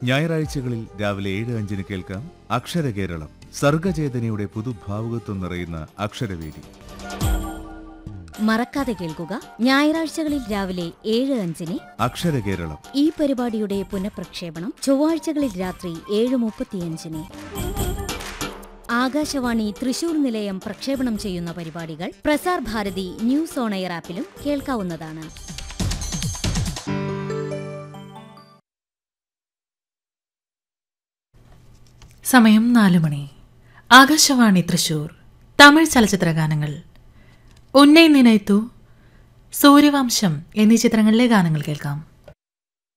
ഞായറാഴ്ചകളിൽ രാവിലെ ഏഴ് അഞ്ചിന് കേൾക്കാം അക്ഷരകേരളം സർഗചേതനയുടെ പുതുഭാവുകത്വം നിറയുന്ന അക്ഷരവേദി മറക്കാതെ കേൾക്കുക ഞായറാഴ്ചകളിൽ രാവിലെ ഏഴ് അഞ്ചിന് അക്ഷരകേരളം ഈ പരിപാടിയുടെ പുനഃപ്രക്ഷേപണം ചൊവ്വാഴ്ചകളിൽ രാത്രി ഏഴ് മുപ്പത്തിയഞ്ചിന് ആകാശവാണി തൃശൂർ നിലയം പ്രക്ഷേപണം ചെയ്യുന്ന പരിപാടികൾ Prasar Bharati news on air ആപ്പിലും കേൾക്കാവുന്നതാണ് സമയം നാലു മണി ആകാശവാണി തൃശൂർ തമിഴ് ചലച്ചിത്ര ഗാനങ്ങൾ ഉന്നൈ നിനൈത്തു സൂര്യവംശം എന്നീ ചിത്രങ്ങളിലെ ഗാനങ്ങൾ കേൾക്കാം